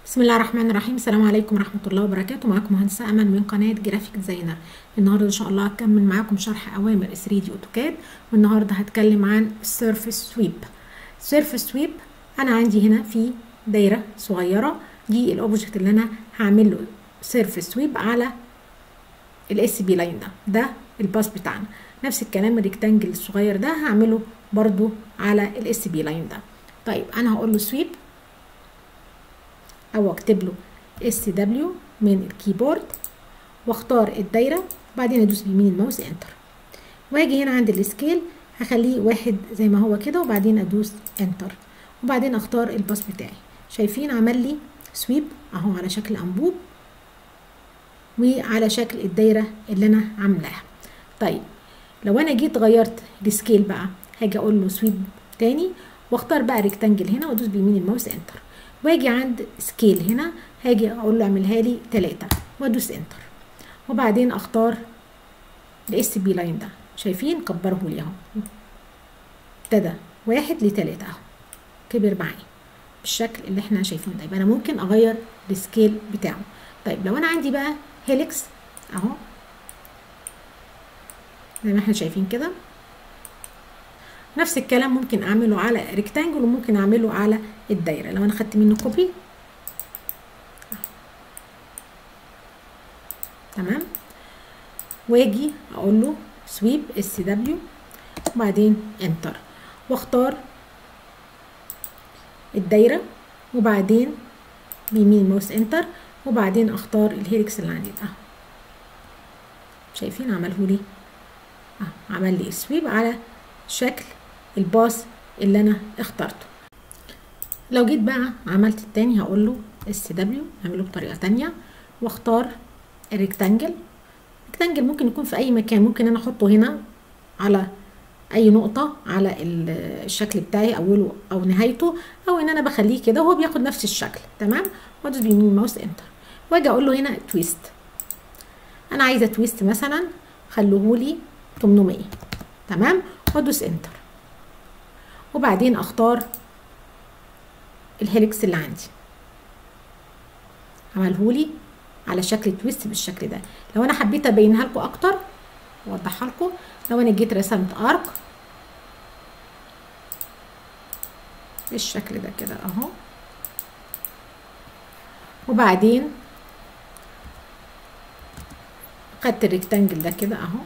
بسم الله الرحمن الرحيم السلام عليكم ورحمة الله وبركاته معاكم مهندسة أمل من قناة جرافيك ديزاينر النهاردة إن شاء الله هكمل معاكم شرح أوامر 3 دي أوتوكاد والنهاردة هتكلم عن السيرفيس سويب سيرفيس سويب أنا عندي هنا في دايرة صغيرة دي الأوبجكت اللي أنا هعمل له سيرفيس سويب على الاس بي لاين ده ده الباص بتاعنا نفس الكلام الريكتانجل الصغير ده هعمله برضو على الاس بي لاين ده طيب أنا هقول له سويب او اكتب له اس دبليو من الكيبورد واختار الدايره وبعدين ادوس بيمين الماوس انتر واجي هنا عند السكيل هخليه واحد زي ما هو كده وبعدين ادوس انتر وبعدين اختار الباص بتاعي شايفين عمل لي سويب اهو على شكل انبوب وعلى شكل الدايره اللي انا عاملاها طيب لو انا جيت غيرت السكيل بقى هاجي اقول له سويب تاني واختار بقى ريكتانجل هنا وادوس بيمين الماوس انتر واجي عند سكيل هنا هاجي اقول له اعملها لي 3 وادوس انتر وبعدين اختار الاس بي لاين ده شايفين كبره لي اهو ابتدى واحد لتلاتة اهو كبر معايا بالشكل اللي احنا شايفينه ده يبقى انا ممكن اغير السكيل بتاعه طيب لو انا عندي بقى هيليكس اهو زي ما احنا شايفين كده نفس الكلام ممكن اعمله على ريكتانجل وممكن اعمله على الدايره لو انا خدت منه كوبي تمام واجي اقول له سويب اس دبليو وبعدين انتر واختار الدايره وبعدين بيمين ماوس انتر وبعدين اختار الهيلكس اللي عندي ده شايفين عمله لي اه عمل لي سويب على شكل الباص اللي انا اخترته لو جيت بقى عملت التاني هقول له اس دبليو اعمله بطريقه تانية واختار الريكتانجل الريكتانجل ممكن يكون في اي مكان ممكن انا احطه هنا على اي نقطة على الشكل بتاعي اوله او نهايته او ان انا بخليه كده وهو بياخد نفس الشكل تمام وادوس بيمين ماوس انتر واجي اقول له هنا تويست انا عايزة تويست مثلا خلوهولي 800 تمام وادوس انتر وبعدين اختار الهيلكس اللي عندي عملهولي على شكل تويست بالشكل ده لو انا حبيت ابينها لكم اكتر اوضحها لكم لو انا جيت رسمت ارك بالشكل ده كده اهو وبعدين خدت الريكتانجل ده كده اهو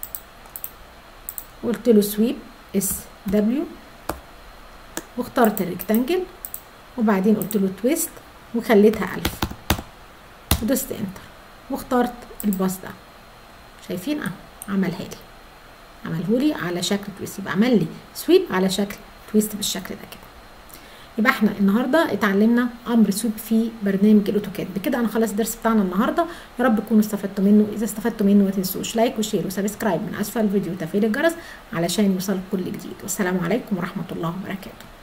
وقلت له سويب اس دبليو واخترت الريكتانجل وبعدين قلت له تويست وخليتها ألف ودوست انتر واخترت الباص ده شايفين اهو عملها لي عملهولي على شكل تويست يبقى عمل لي سويب على شكل تويست بالشكل ده كده يبقى احنا النهارده اتعلمنا امر سويب في برنامج الاوتوكاد بكده انا خلاص الدرس بتاعنا النهارده يا رب تكونوا استفدتوا منه اذا استفدتوا منه ما تنسوش لايك وشير وسبسكرايب من اسفل الفيديو وتفعيل الجرس علشان يوصلك كل جديد والسلام عليكم ورحمه الله وبركاته